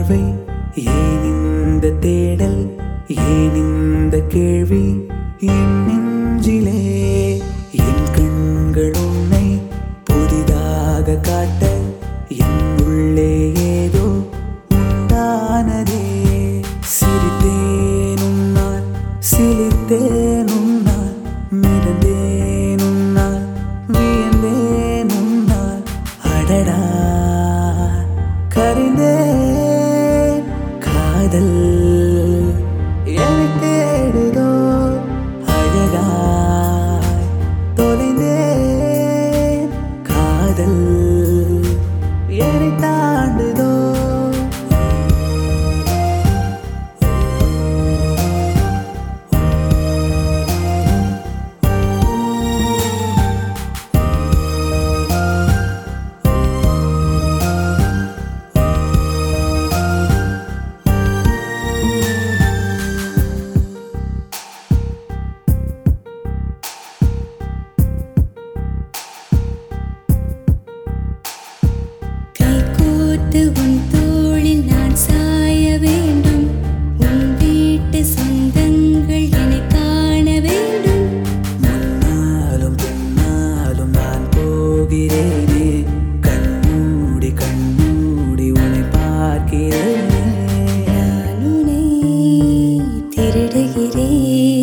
பார்வை ஏன் இந்த தேடல் ஏன் இந்த கேள்வி என் நெஞ்சிலே என் கண்கள் உன்னை புதிதாக காட்ட என் உள்ளே ஏதோ உண்டானதே சிரித்தேன் உன்னால் சிலித்தேன் உன்னால் மிதந்தேன் உன்னால் வியந்தேன் உன்னால் அடடா கரிந்தேன் காதல் என்னை தேடுதோ அழகாய் தொலைந்தேன் காதல் என்னை தாண்டுதோ கைகோர்த்து உன் தோளில் நான் சாய வேண்டும் உன் வீட்டு சொந்தங்கள் என்னை காண வேண்டும் முன்னாலும் பின்னாலும் நான் போகிறேனே கண்மூடி கண்மூடி உன்னை பார்க்கிறேனே நான் உன்னை திருடுகிறேன்